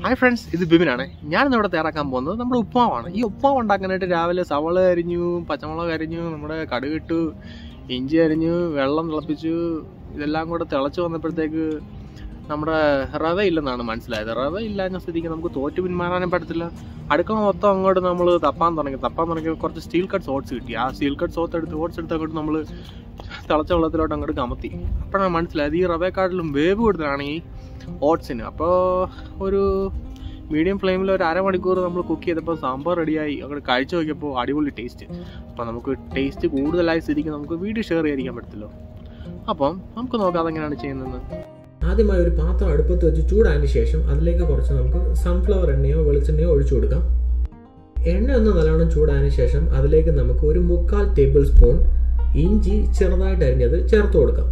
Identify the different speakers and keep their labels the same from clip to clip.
Speaker 1: hi friends ഇത് ബിബിനാണ് ഞാനിന്ന് ഇവിടെ തയ്യാറാക്കാൻ പോകുന്നത് നമ്മുടെ ഉപ്മാവാണ് ഈ ഉപ്മാവ് ഉണ്ടാക്കാനായിട്ട് രാവിലെ സവള അരിഞ്ഞു പച്ചമുളക് അരിഞ്ഞു നമ്മുടെ കടുകിട്ടു ഇഞ്ചി അരിഞ്ഞു വെള്ളം തിളപ്പിച്ചു ഇതെല്ലാം കൂടെ തിളച്ച് വന്നപ്പോഴത്തേക്ക് നമ്മുടെ റവ ഇല്ലെന്നാണ് മനസ്സിലായത് റവ ഇല്ലാഞ്ഞ സ്ഥിതിക്ക് നമുക്ക് തോറ്റു പിന്മാറാനും പറ്റത്തില്ല അടുക്കള മൊത്തം അങ്ങോട്ട് നമ്മൾ തപ്പാൻ തുടങ്ങി തപ്പാൻ തുടങ്ങി കുറച്ച് സ്റ്റീൽ കട്ട്സ് ഓട്സ് കിട്ടി ആ സ്റ്റീൽ കട്ട്സ് ഓത്ത് എടുത്ത് ഓട്സ് എടുത്ത് അങ്ങോട്ട് നമ്മൾ തിളച്ച വെള്ളത്തിലോട്ട് അങ്ങോട്ട് കമത്തി അപ്പോഴാണ് മനസ്സിലായത് ഈ റവയെക്കാട്ടിലും വേവ് കൂടുതലാണ് ഈ ഓട്സിന് അപ്പോൾ ഒരു മീഡിയം ഫ്ലെയിമിൽ ഒരു അരമണിക്കൂർ നമ്മൾ കുക്ക് ചെയ്തപ്പോൾ സാമ്പാർ റെഡിയായി അങ്ങോട്ട് കഴിച്ചു നോക്കിയപ്പോൾ അടിപൊളി ടേസ്റ്റ് അപ്പോൾ നമുക്ക് ടേസ്റ്റ് കൂടുതലായ സ്ഥിതിക്ക് നമുക്ക് വീഡിയോ ഷെയർ ചെയ്യാതിരിക്കാൻ പറ്റത്തില്ലോ അപ്പം നമുക്ക് നോക്കാം അതെങ്ങനെയാണ് ചെയ്യുന്നത്
Speaker 2: ആദ്യമായി ഒരു പാത്രം അടുപ്പത്ത് വെച്ച് ചൂടായതിനു ശേഷം അതിലേക്ക് കുറച്ച് നമുക്ക് സൺഫ്ലവർ എണ്ണയോ വെളിച്ചെണ്ണയോ ഒഴിച്ചു കൊടുക്കാം എണ്ണ ഒന്ന് നല്ലോണം ചൂടായതിനു ശേഷം അതിലേക്ക് നമുക്ക് ഒരു മുക്കാൽ ടേബിൾ സ്പൂൺ ഇഞ്ചി ചെറുതായിട്ട് അരിഞ്ഞത് ചേർത്ത് കൊടുക്കാം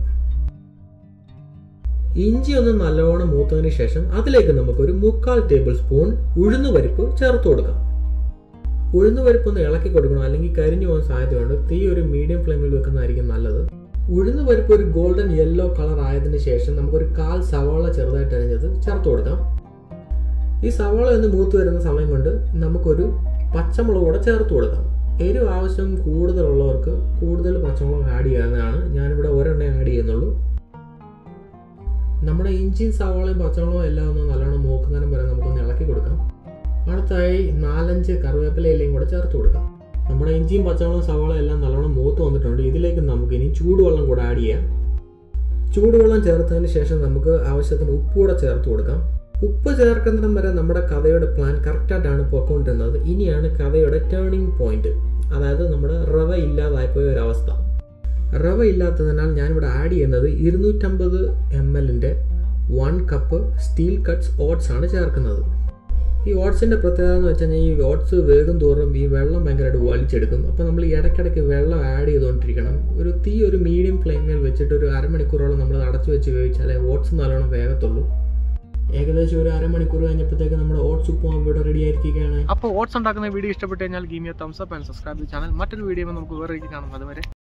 Speaker 2: ഇഞ്ചി ഒന്ന് നല്ലോണം മൂത്തതിന് ശേഷം അതിലേക്ക് നമുക്ക് ഒരു മുക്കാൽ ടേബിൾ സ്പൂൺ ഉഴുന്നുപരിപ്പ് ചേർത്ത് കൊടുക്കാം ഉഴുന്നുപരിപ്പ് ഒന്ന് ഇളക്കി കൊടുക്കണം അല്ലെങ്കിൽ കരിഞ്ഞു പോകാൻ സാധ്യതയുണ്ട് തീ ഒരു മീഡിയം ഫ്ലെയിമിൽ വെക്കുന്നതായിരിക്കും നല്ലത് ഉഴുന്ന് പരിപ്പ് ഒരു ഗോൾഡൻ യെല്ലോ കളർ ആയതിനു ശേഷം നമുക്കൊരു കാൽ സവാള ചെറുതായിട്ട് അരിഞ്ഞത് ചേർത്ത് കൊടുക്കാം ഈ സവാള ഒന്ന് മൂത്ത് വരുന്ന സമയം കൊണ്ട് നമുക്കൊരു പച്ചമുളക് കൂടെ ചേർത്ത് കൊടുക്കാം എരിവ് ആവശ്യം കൂടുതലുള്ളവർക്ക് കൂടുതൽ പച്ചമുളക് ആഡ് ചെയ്യാവുന്നതാണ് ഞാനിവിടെ ഒരെണ്ണ ആഡ് ചെയ്യുന്നുള്ളൂ നമ്മുടെ ഇഞ്ചിയും സവാളയും പച്ചമുളകും എല്ലാം ഒന്ന് നല്ലോണം മൂക്കുന്നതിനും വരെ നമുക്കൊന്ന് ഇളക്കി കൊടുക്കാം അടുത്തായി നാലഞ്ച് കറിവേപ്പില ഇലയും കൂടെ ചേർത്ത് കൊടുക്കാം നമ്മുടെ ഇഞ്ചിയും പച്ചമുളകും സവാള എല്ലാം നല്ലോണം മൂത്ത് വന്നിട്ടുണ്ട് ഇതിലേക്ക് നമുക്ക് ഇനി ചൂടുവെള്ളം കൂടെ ആഡ് ചെയ്യാം ചൂടുവെള്ളം ചേർത്തതിന് ശേഷം നമുക്ക് ആവശ്യത്തിന് ഉപ്പ് കൂടെ ചേർത്ത് കൊടുക്കാം ഉപ്പ് ചേർക്കുന്നിടം വരെ നമ്മുടെ കഥയുടെ പ്ലാൻ കറക്റ്റായിട്ടാണ് പൊയ്ക്കൊണ്ടിരുന്നത് ഇനിയാണ് കഥയുടെ ടേണിംഗ് പോയിന്റ് അതായത് നമ്മുടെ റവ ഇല്ലാതായിപ്പോയ ഒരു അവസ്ഥ റവ ഇല്ലാത്തതിനാൽ ഞാനിവിടെ ആഡ് ചെയ്യുന്നത് ഇരുന്നൂറ്റമ്പത് എം എല്ലിൻ്റെ one cup steel cuts oats ആണ് ചേർക്കുന്നത് ഈ ഓട്സിൻ്റെ പ്രത്യേകത എന്ന് വെച്ച് കഴിഞ്ഞാൽ ഈ ഓട്സ് വേഗം തോറും ഈ വെള്ളം ഭയങ്കരമായിട്ട് വലിച്ചെടുക്കും അപ്പോൾ നമ്മൾ ഈ ഇടയ്ക്കിടയ്ക്ക് വെള്ളം ആഡ് ചെയ്തുകൊണ്ടിരിക്കണം ഒരു തീ ഒരു മീഡിയം ഫ്ലെയിമിൽ വെച്ചിട്ട് ഒരു അരമണിക്കൂറോളം നമ്മൾ അടച്ചു വെച്ച് വേവിച്ചാലേ ഓട്സ് നല്ലോണം വേഗത്തുള്ളൂ ഏകദേശം ഒരു അരമണിക്കൂർ കഴിഞ്ഞപ്പോഴത്തേക്ക് നമ്മുടെ ഓട്സ് ഉപ്പും ഇവിടെ റെഡി ആയിരിക്കുകയാണ്
Speaker 1: അപ്പോൾ ഓട്സ് ഉണ്ടാക്കുന്ന വീഡിയോ ഇഷ്ടപ്പെട്ട് കഴിഞ്ഞാൽ ഗീമിയ thumbs up and subscribe channel മറ്റൊരു വീഡിയോ നമുക്ക് വേറെ കാണാം അതുവരെ